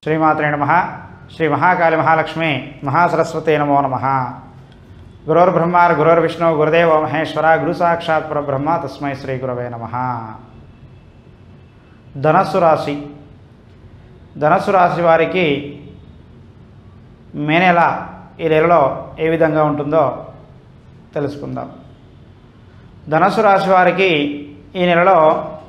శ్రీమాత్రే నమ శ్రీ మహాకాళి మహాలక్ష్మి మహాసరస్వతే నమో నమ గురోర్బ్రహ్మ గురోర్విష్ణు గురుదేవ మహేశ్వర గురు సాక్షాత్ పరబ్రహ్మ తస్మై శ్రీ గురవే నమ ధనస్సు రాశి ధనస్సు రాశి వారికి మే నెల ఈ నెలలో ఏ విధంగా ఉంటుందో తెలుసుకుందాం ధనస్సు రాశి వారికి ఈ నెలలో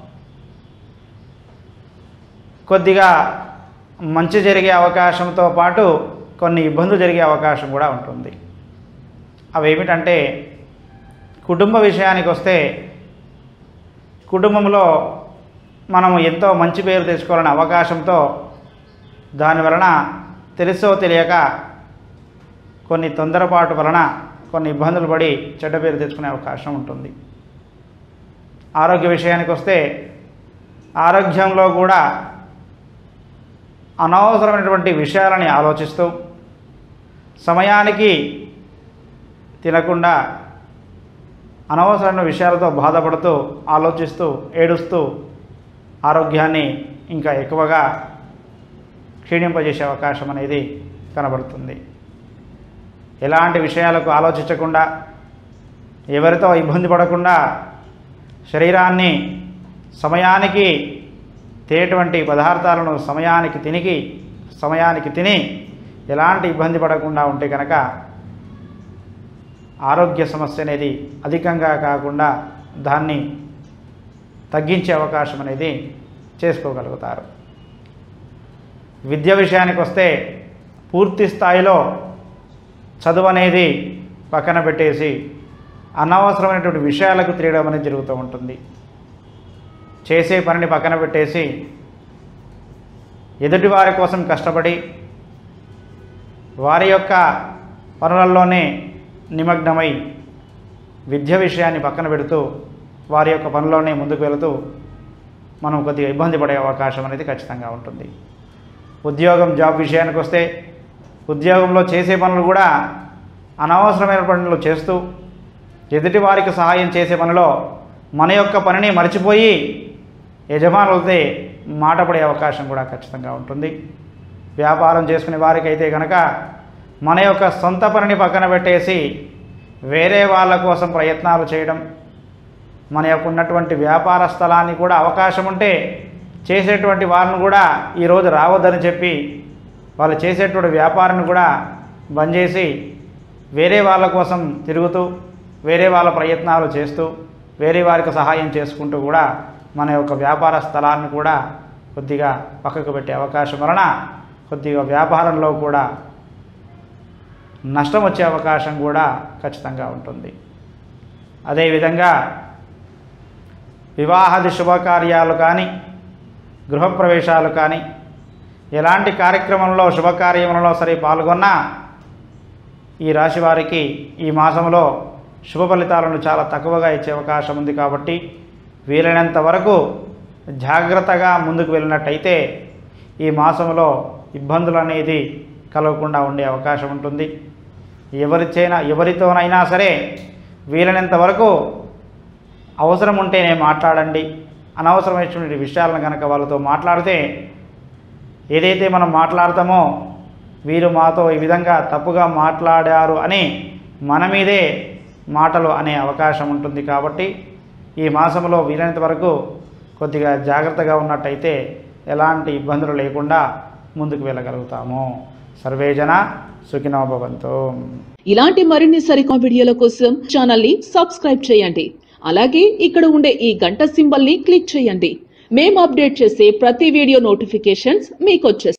కొద్దిగా మంచి జరిగే అవకాశంతో పాటు కొన్ని ఇబ్బందులు జరిగే అవకాశం కూడా ఉంటుంది అవి ఏమిటంటే కుటుంబ విషయానికి వస్తే కుటుంబంలో మనము ఎంతో మంచి పేరు తెచ్చుకోవాలనే అవకాశంతో దాని వలన తెలుసో తెలియక కొన్ని తొందరపాటు వలన కొన్ని ఇబ్బందులు పడి చెడ్డ పేరు తెచ్చుకునే అవకాశం ఉంటుంది ఆరోగ్య విషయానికి వస్తే ఆరోగ్యంలో కూడా అనవసరమైనటువంటి విషయాలని ఆలోచిస్తూ సమయానికి తినకుండా అనవసరమైన విషయాలతో బాధపడుతూ ఆలోచిస్తూ ఏడుస్తూ ఆరోగ్యాన్ని ఇంకా ఎక్కువగా క్షీణింపజేసే అవకాశం అనేది కనబడుతుంది ఎలాంటి విషయాలకు ఆలోచించకుండా ఎవరితో ఇబ్బంది పడకుండా శరీరాన్ని సమయానికి తినేటువంటి పదార్థాలను సమయానికి తినికి సమయానికి తిని ఎలాంటి ఇబ్బంది పడకుండా ఉంటే కనుక ఆరోగ్య సమస్య అనేది అధికంగా కాకుండా దాన్ని తగ్గించే అవకాశం అనేది చేసుకోగలుగుతారు విద్య విషయానికి వస్తే పూర్తి స్థాయిలో చదువు అనేది పక్కన పెట్టేసి అనవసరమైనటువంటి విషయాలకు తిరగడం అనేది జరుగుతూ ఉంటుంది చేసే పనిని పక్కన పెట్టేసి ఎదుటి వారి కోసం కష్టపడి వారి యొక్క పనులలోనే నిమగ్నమై విద్య విషయాన్ని పక్కన పెడుతూ వారి యొక్క పనుల్లోనే ముందుకు వెళుతూ మనం కొద్దిగా ఇబ్బంది పడే అవకాశం అనేది ఖచ్చితంగా ఉంటుంది ఉద్యోగం జాబ్ విషయానికి వస్తే ఉద్యోగంలో చేసే పనులు కూడా అనవసరమైన పనులు చేస్తూ ఎదుటి వారికి సహాయం చేసే పనిలో మన యొక్క పనిని మర్చిపోయి యజమానులతో మాట పడే అవకాశం కూడా ఖచ్చితంగా ఉంటుంది వ్యాపారం చేసుకునే వారికైతే కనుక మన యొక్క సొంత పనిని పక్కన పెట్టేసి వేరే వాళ్ళ కోసం ప్రయత్నాలు చేయడం మన యొక్క ఉన్నటువంటి వ్యాపార స్థలాన్ని కూడా అవకాశం ఉంటే చేసేటువంటి వారిని కూడా ఈరోజు రావద్దని చెప్పి వాళ్ళు చేసేటువంటి వ్యాపారాన్ని కూడా బంద్ చేసి వేరే వాళ్ళ కోసం తిరుగుతూ వేరే వాళ్ళ ప్రయత్నాలు చేస్తూ వేరే వారికి సహాయం చేసుకుంటూ కూడా మన యొక్క వ్యాపార స్థలాన్ని కూడా కొద్దిగా పక్కకు పెట్టే అవకాశం వలన కొద్దిగా వ్యాపారంలో కూడా నష్టం వచ్చే అవకాశం కూడా ఖచ్చితంగా ఉంటుంది అదేవిధంగా వివాహాది శుభకార్యాలు కానీ గృహప్రవేశాలు కానీ ఎలాంటి కార్యక్రమంలో శుభకార్యములలో సరే పాల్గొన్నా ఈ రాశి వారికి ఈ మాసంలో శుభ ఫలితాలను చాలా తక్కువగా ఇచ్చే అవకాశం ఉంది కాబట్టి వీలైనంత వరకు జాగ్రత్తగా ముందుకు వెళ్ళినట్టయితే ఈ మాసంలో ఇబ్బందులు అనేది కలగకుండా ఉండే అవకాశం ఉంటుంది ఎవరిచైనా ఎవరితోనైనా సరే వీలైనంత వరకు అవసరం ఉంటేనే మాట్లాడండి అనవసరమైనటువంటి విషయాలను కనుక వాళ్ళతో మాట్లాడితే ఏదైతే మనం మాట్లాడతామో వీరు మాతో ఈ విధంగా తప్పుగా మాట్లాడారు అని మన మీదే మాటలు అనే అవకాశం ఉంటుంది కాబట్టి ఈ మాసంలో వీలైనంత వరకు కొద్దిగా జాగ్రత్తగా ఉన్నట్టయితే ఎలాంటి ఇబ్బందులు లేకుండా ముందుకు వెళ్ళగలుగుతాము సర్వేజన సుఖినో భవంతు ఇలాంటి మరిన్ని సరికొత్త వీడియోల కోసం ఛానల్ ని సబ్స్క్రైబ్ చేయండి అలాగే ఇక్కడ ఉండే ఈ గంట సింబల్ ని క్లిక్ చేయండి మేము అప్డేట్ చేసే ప్రతి వీడియో నోటిఫికేషన్స్ మీకు వచ్చేస్తాయి